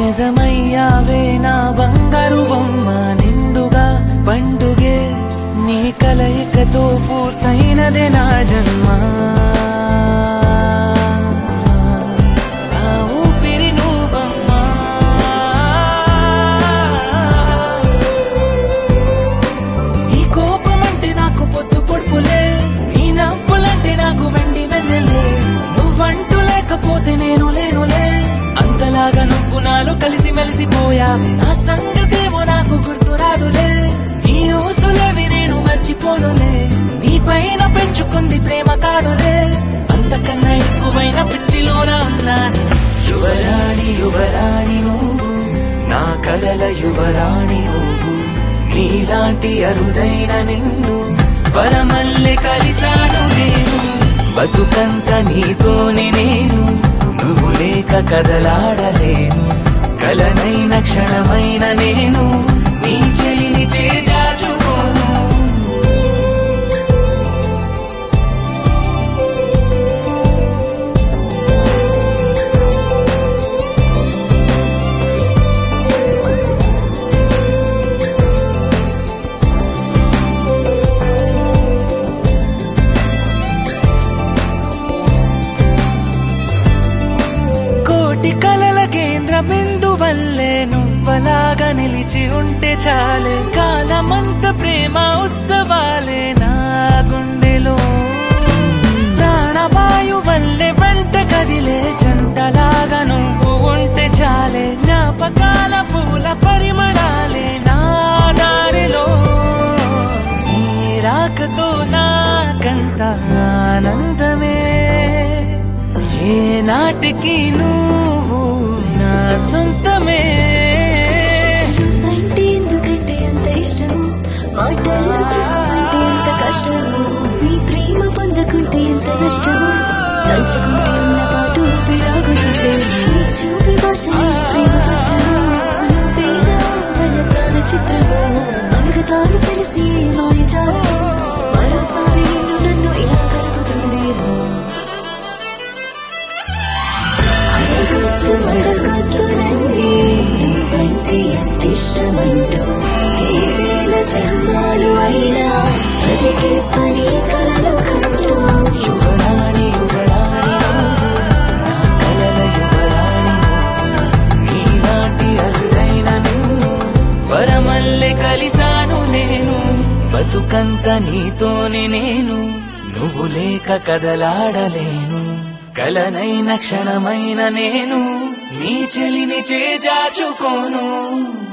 నిజమయ్యావే నా బంగారు బొమ్మ నిండుగా పండుగే నీ కలయికతో పూర్తయినదే నా జన్మ నా ఊపిరి నువ్వమ్మా నీ కోపమంటే నాకు పొద్దు పొడుపులే నీ నవ్వులంటే నాకు వెండి వెన్నెలే నువ్వంటూ లేకపోతే నేను లేనులే అంతలాగా నువ్వు నాలో కలిసి మెలిసిపోయావే నా సంగతేమో నాకు గుర్తురాదులే నీ ఊసులేవి నేను మర్చిపోనులే నీ పైన పెంచుకుంది ప్రేమ కాదులే అంతకన్నా ఎక్కువైన పిచ్చిలోన ఉన్నాను యువరాణి యువరాణి నువ్వు నా కలల యువరాణి నువ్వు నీలాంటి అరుదైన నిన్ను వరమల్లె కలిశాను నేను బతుకంత నీతోనే నేను నువ్వు లేక కదలాడలేను కలనైన క్షణమైన నేను నీ చెలిని చేజాచుకోను కోటి కలల కేంద్ర బిందు వల్లే నువ్వలాగా నిలిచి ఉంటే చాలే కాలమంత ప్రేమ ఉత్సవాలే నా గుండెలో ప్రాణవాయు వల్లే వెంట కదిలే జంటలాగా నువ్వు ఉంటే చాలే జ్ఞాపకాల పూల పరిమళాలే నా దారిలో నీ రాకతో నాకంత ఆనందమే ఏ నాటికి నువ్వు నా సొంతమే నువ్వంటే ఎందుకంటే అంత ఇష్టము మాటల్లో చెప్పమంటే ఎంత కష్టము నీ ప్రేమ పొందకుంటే ఎంత నష్టము తలుచుకుంటే ఉన్న పాటు విరాగుతుంది నీ చూపి భాష ప్రేమ పత్రము నువ్వేనా అన్న ప్రాణ చిత్రము అనుగతాను తెలిసి మాయ జాలము మరోసారి నిన్ను నన్ను ఇలా కలుపుతుందేమో అడగొద్దు అడగొద్దు నన్నే నువ్వంటే ఎంత ఇష్టమంటూ ఏ వేల జన్మాలు అయినా బ్రతికేస్తానే కలలు కంటూ యువరాణి యువరాణి నువ్వు నా కలల యువరాణి నువ్వు నీలాంటి అరుదైన నిన్ను వరమల్లె కలిసాను నేను బతుకంత నీతోనే నేను నువ్వు లేక కదలాడలేను కలనైన క్షణమైన నేను నీ చెలిని చేజాచుకోను